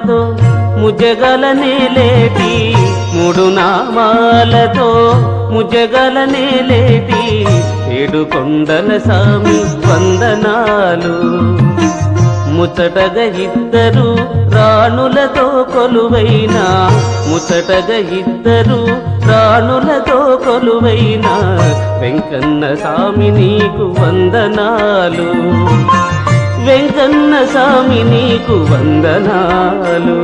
నామాలతో ముజగలనేలేటి మూడు నామాలతో ముజగలనేలేటి ఏడు కొండల సామి వందనాలు ముచ్చటగ ఇద్దరు రాణులతో కొలువైన ముచ్చటగ ఇద్దరు రాణులతో కొలువైన వెంకన్న స్వామి నీకు వందనాలు వెంకన్న స్వామి నీకు వందనాలు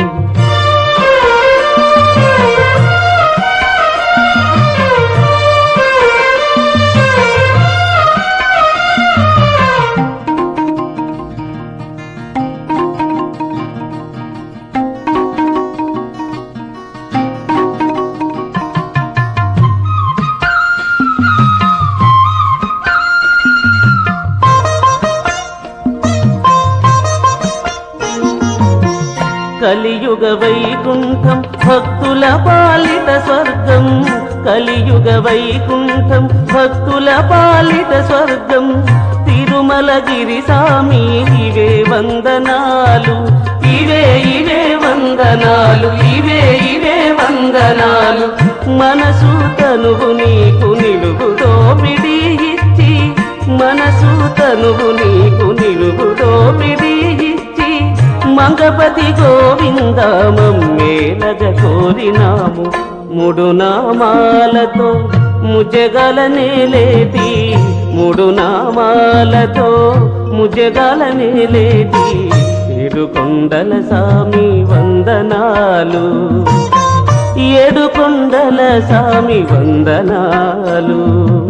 కలియుగ వైకుంఠం భక్తుల పాలిట స్వర్గం కలియుగ వైకుంఠం భక్తుల పాలిట స్వర్గం తిరుమలగిరి సామి ఇవే వందనాలు ఇవే ఇవే వందనాలు ఇవే ఇవే వందనాలు మనసు తనువు నీకు నిలుగుతో పిడి ఇచ్చి మనసు తనువు నీకు నిలుగుతో పిడి ఇచ్చి మంగపతి గోవింద మమ్మేలగ కోరినాము మూడు నామాలతో ముజగలనేలేటి మూడు నామాలతో ముజగలనేలేటి ఏడు కొండల సామి వందనాలు ఏడు కొండల సామి వందనాలు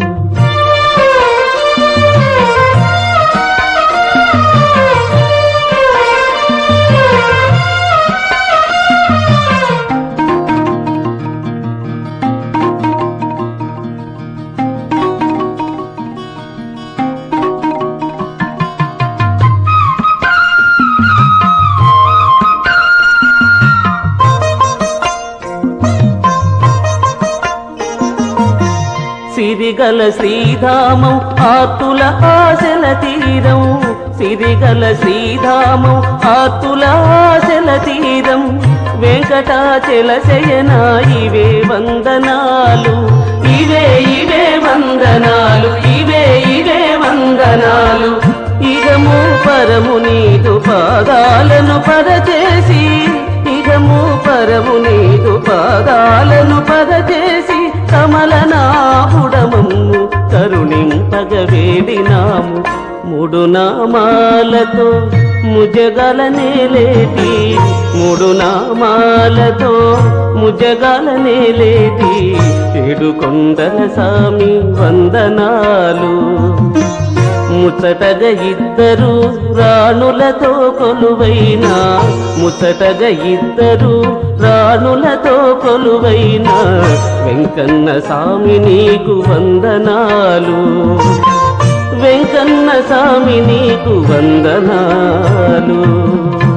సిరిగల శ్రీధామం ఆతుల ఆశల తీరం సిరిగల శ్రీధామం ఆతుల ఆశల తీరం వెంకటాచల శయన ఇవే వందనాలు ఇవే ఇవే వందనాలు ఇవే ఇవే వందనాలు ఇగము పరము నీదు పాదాలను పరచేసి ఇగము పరము నీదు పాదాలను పరచేసి కమలనాపుడమమ్ము కరుణింపగ వేడినాము మూడు నామాలతో ముజగలనేలేటి మూడు నామాలతో ముజగలనేలేటి ఏడు కొండల సామి వందనాలు ముచ్చటగ ఇద్దరు రాణులతో కొలువైన ముచ్చటగ ఇద్దరు రాణులతో కొలువైన వెంకన్న స్వామి నీకు వందనాలు వెంకన్న స్వామి నీకు వందనాలు